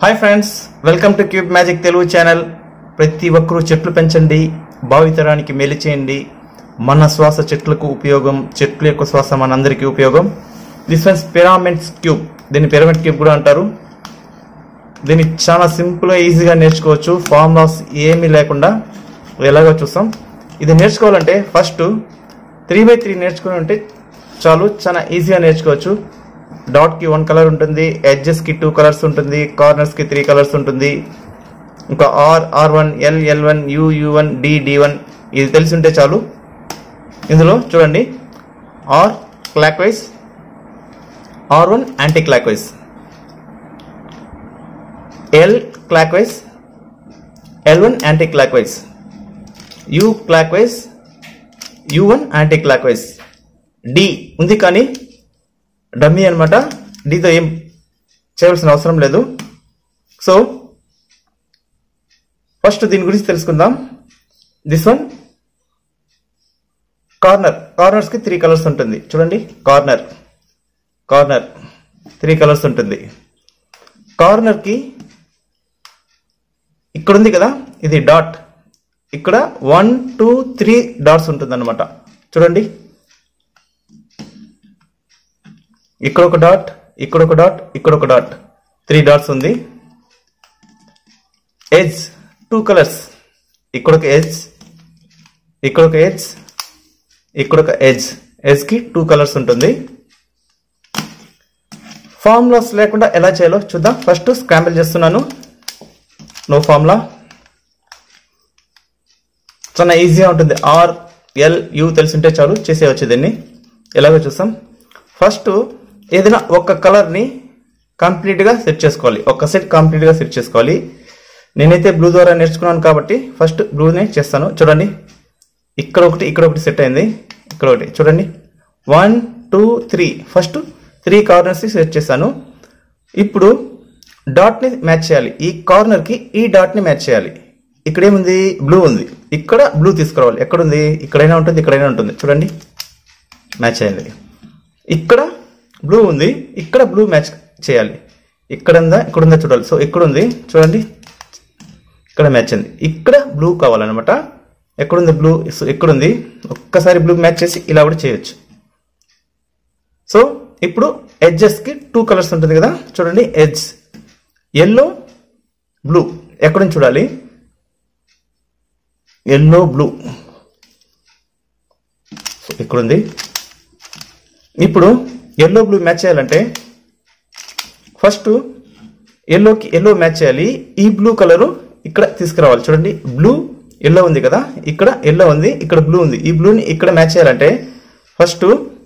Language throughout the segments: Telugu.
hi friends welcome to cube magic Telugu channel ప్రతి ఒక్కరూ చెట్లు పెంచండి భావితరానికి మేలు చేయండి మన శ్వాస చెట్లకు ఉపయోగం చెట్ల యొక్క శ్వాస మనందరికీ ఉపయోగం దిస్ వన్స్ పిరామిడ్స్ క్యూబ్ దీన్ని పిరమిడ్ క్యూబ్ కూడా అంటారు దీన్ని చాలా సింపుల్గా ఈజీగా నేర్చుకోవచ్చు ఫార్ములాస్ ఏమీ లేకుండా ఎలాగో చూస్తాం ఇది నేర్చుకోవాలంటే ఫస్ట్ త్రీ బై త్రీ నేర్చుకుని ఉంటే చాలు చాలా ఈజీగా నేర్చుకోవచ్చు డాట్కి వన్ కలర్ ఉంటుంది ఎడ్జెస్కి టూ కలర్స్ ఉంటుంది కార్నర్స్కి త్రీ కలర్స్ ఉంటుంది ఇంకా R R one L L one U U one D D one ఇది తెలిసి ఉంటే చాలు ఇందులో చూడండి R clockwise R one clock wise L clock wise L one clock wise U clock wise U one anticlockwise D ఉంది కానీ డమ్మీ అనమాట డితో ఏం చేయవలసిన అవసరం లేదు సో ఫస్ట్ దీని గురించి తెలుసుకుందాం దిస్ వన్ కార్నర్ కార్నర్స్ కి త్రీ కలర్స్ ఉంటుంది చూడండి కార్నర్ కార్నర్ త్రీ కలర్స్ ఉంటుంది కార్నర్ కి ఇక్కడ ఉంది కదా ఇది డాట్ ఇక్కడ వన్ టూ త్రీ డాట్స్ ఉంటుంది అనమాట చూడండి ఇక్కడ ఒక డాట్ ఇక్కడ ఒక డాట్ ఇక్కడ ఒక డాట్ త్రీ డాట్స్ ఉంది ఎడ్జ్ టూ కలర్స్ ఇక్కడ ఒక ఎడ్జ్ ఇక్కడ ఒక ఎడ్జ్ ఇక్కడ ఒక ఎడ్జ్ ఎడ్జ్ కి టూ కలర్స్ ఉంటుంది ఫార్ములాస్ లేకుండా ఎలా చేయాలో చూద్దాం ఫస్ట్ స్క్రాంబుల్ చేస్తున్నాను నో ఫార్ములా చాలా ఈజీగా ఉంటుంది ఆర్ ఎల్ యూ తెలిసింటే చాలు చేసేయచ్చు దీన్ని ఎలాగో చూస్తాం ఫస్ట్ ఏదైనా ఒక కలర్ని కంప్లీట్గా సెట్ చేసుకోవాలి ఒక సెట్ కంప్లీట్గా సెట్ చేసుకోవాలి నేనైతే బ్లూ ద్వారా నేర్చుకున్నాను కాబట్టి ఫస్ట్ బ్లూనే చేస్తాను చూడండి ఇక్కడ ఒకటి ఇక్కడ ఒకటి సెట్ అయింది ఇక్కడ ఒకటి చూడండి one two three first three corners set చేశాను ఇప్పుడు డాట్ని మ్యాచ్ చేయాలి ఈ కార్నర్కి ఈ డాట్ని మ్యాచ్ చేయాలి ఇక్కడ ఏముంది బ్లూ ఉంది ఇక్కడ బ్లూ తీసుకురావాలి ఎక్కడుంది ఇక్కడైనా ఉంటుంది ఇక్కడైనా ఉంటుంది చూడండి మ్యాచ్ అయింది ఇక్కడ బ్లూ ఉంది ఇక్కడ బ్లూ మ్యాచ్ చేయాలి ఇక్కడ ఉందా ఇక్కడ ఉందా చూడాలి సో ఇక్కడ ఉంది చూడండి ఇక్కడ మ్యాచ్ అయింది ఇక్కడ బ్లూ కావాలన్నమాట ఎక్కడుంది బ్లూ సో ఎక్కడుంది ఒక్కసారి బ్లూ మ్యాచ్ చేసి ఇలా కూడా చేయొచ్చు సో ఇప్పుడు ఎడ్జెస్కి టూ కలర్స్ ఉంటుంది కదా చూడండి ఎడ్జ్ ఎల్లో బ్లూ ఎక్కడుంది చూడాలి ఎల్లో బ్లూ సో ఇక్కడుంది ఇప్పుడు ఎల్లో బ్లూ మ్యాచ్ చేయాలంటే ఫస్ట్ ఎల్లోకి ఎల్లో మ్యాచ్ చేయాలి ఈ బ్లూ కలరు ఇక్కడ తీసుకురావాలి చూడండి బ్లూ ఎల్లో ఉంది కదా ఇక్కడ ఎల్లో ఉంది ఇక్కడ బ్లూ ఉంది ఈ బ్లూని ఇక్కడ మ్యాచ్ చేయాలంటే ఫస్ట్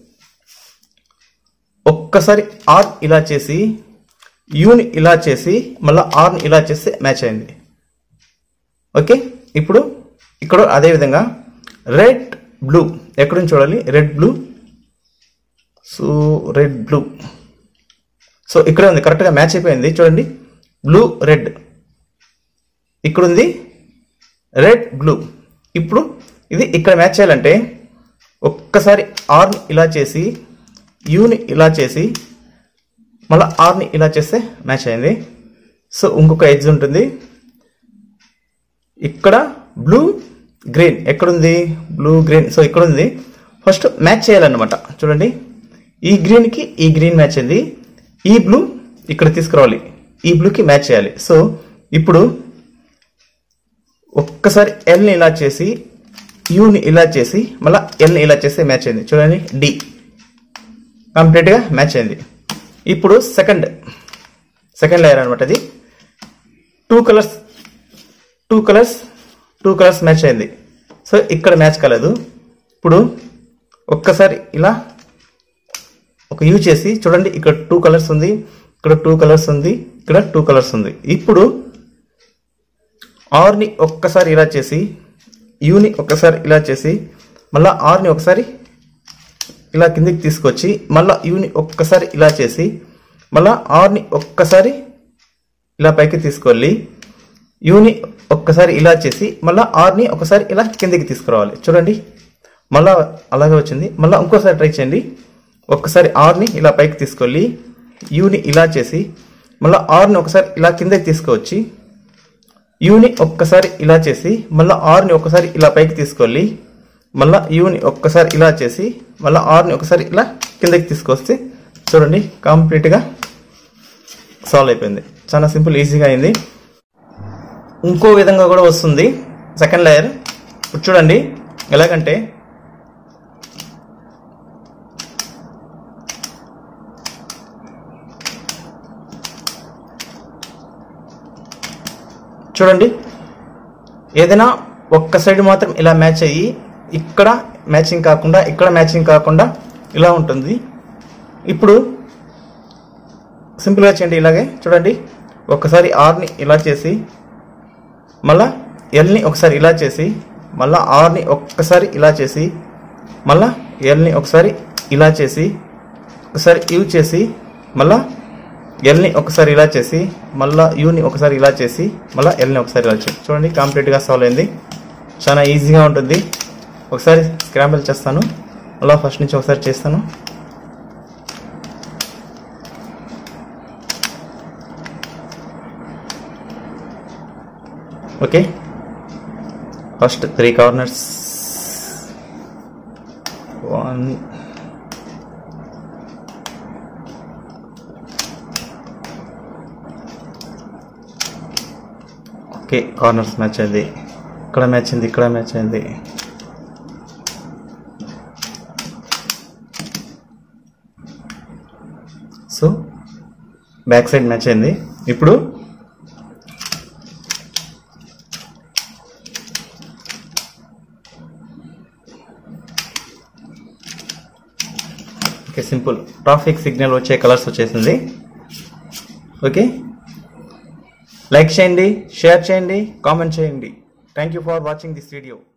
ఒక్కసారి ఆర్ ఇలా చేసి యూని ఇలా చేసి మళ్ళీ ఆర్ని ఇలా చేస్తే మ్యాచ్ అయింది ఓకే ఇప్పుడు ఇక్కడ అదే విధంగా రెడ్ బ్లూ ఎక్కడ నుంచి చూడాలి red blue so red blue so ఇక్కడ ఉంది కరెక్ట్గా మ్యాచ్ అయిపోయింది చూడండి బ్లూ రెడ్ ఇక్కడ ఉంది రెడ్ బ్లూ ఇప్పుడు ఇది ఇక్కడ మ్యాచ్ చేయాలంటే ఒక్కసారి ఆర్ని ఇలా చేసి యూని ఇలా చేసి మళ్ళీ ఆర్ని ఇలా చేస్తే మ్యాచ్ అయింది సో ఇంకొక ఎడ్జ్ ఉంటుంది ఇక్కడ బ్లూ గ్రీన్ ఎక్కడుంది బ్లూ గ్రీన్ సో ఇక్కడ ఉంది ఫస్ట్ మ్యాచ్ చేయాలన్నమాట చూడండి ఈ గ్రీన్కి ఈ గ్రీన్ మ్యాచ్ అయింది ఈ బ్లూ ఇక్కడ తీసుకురావాలి ఈ బ్లూకి మ్యాచ్ చేయాలి సో ఇప్పుడు ఒక్కసారి ఎల్ని ఇలా చేసి యూని ఇలా చేసి మళ్ళీ ఎల్ని ఇలా చేస్తే మ్యాచ్ అయింది చూడండి డి కంప్లీట్గా మ్యాచ్ అయింది ఇప్పుడు సెకండ్ సెకండ్ లేయర్ అనమాట అది two colours two colours two colours match అయింది సో ఇక్కడ మ్యాచ్ కాలేదు ఇప్పుడు ఒక్కసారి ఇలా ఒక యూ చేసి చూడండి ఇక్కడ టూ కలర్స్ ఉంది ఇక్కడ టూ కలర్స్ ఉంది ఇక్కడ టూ కలర్స్ ఉంది ఇప్పుడు ఆర్ని ఒక్కసారి ఇలా చేసి యూని ఒక్కసారి ఇలా చేసి మళ్ళీ ఆర్ని ఒకసారి ఇలా కిందికి తీసుకొచ్చి మళ్ళీ యూని ఒక్కసారి ఇలా చేసి మళ్ళీ ఆర్ని ఒక్కసారి ఇలా పైకి తీసుకెళ్ళి యూని ఒక్కసారి ఇలా చేసి మళ్ళీ ఆర్ని ఒకసారి ఇలా కిందికి తీసుకురావాలి చూడండి మళ్ళా అలాగే వచ్చింది మళ్ళీ ఇంకోసారి ట్రై చేయండి ఒక్కసారి ఆర్ని ఇలా పైకి తీసుకెళ్ళి యూని ఇలా చేసి మళ్ళీ ఆర్ని ఒకసారి ఇలా కిందకి తీసుకువచ్చి యూని ఒక్కసారి ఇలా చేసి మళ్ళీ ఆర్ని ఒకసారి ఇలా పైకి తీసుకెళ్ళి మళ్ళీ యూని ఒక్కసారి ఇలా చేసి మళ్ళీ ఆర్ని ఒకసారి ఇలా కిందకి తీసుకొస్తే చూడండి కంప్లీట్గా సాల్వ్ అయిపోయింది చాలా సింపుల్ ఈజీగా అయింది ఇంకో విధంగా కూడా వస్తుంది సెకండ్ లేయర్ ఇప్పుడు చూడండి ఎలాగంటే చూడండి ఏదైనా ఒక్క సైడ్ మాత్రం ఇలా మ్యాచ్ అయ్యి ఇక్కడ మ్యాచింగ్ కాకుండా ఇక్కడ మ్యాచింగ్ కాకుండా ఇలా ఉంటుంది ఇప్పుడు సింపుల్గా చేయండి ఇలాగే చూడండి ఒక్కసారి ఆర్ని ఇలా చేసి మళ్ళా ఎల్ని ఒకసారి ఇలా చేసి మళ్ళా ఆర్ని ఒక్కసారి ఇలా చేసి మళ్ళా ఎల్ని ఒకసారి ఇలా చేసి ఒకసారి యూ చేసి మళ్ళా ఎల్ని ఒకసారి ఇలా చేసి మళ్ళా యూని ఒకసారి ఇలా చేసి మళ్ళా ఎల్ని ఒకసారి ఇలా చేసి చూడండి కంప్లీట్గా సాల్వ్ అయింది చాలా ఈజీగా ఉంటుంది ఒకసారి స్క్రాంబుల్ చేస్తాను మళ్ళీ ఫస్ట్ నుంచి ఒకసారి చేస్తాను okay first three corners one okay corners match అయింది ఇక్కడ మ్యాచ్ అయింది ఇక్కడ మ్యాచ్ అయింది సో బ్యాక్ సైడ్ మ్యాచ్ అయింది ఇప్పుడు ఓకే సింపుల్ ట్రాఫిక్ సిగ్నల్ వచ్చే కలర్స్ వచ్చేసింది ఓకే లైక్ చేయండి షేర్ చేయండి కామెంట్ చేయండి thank you for watching this video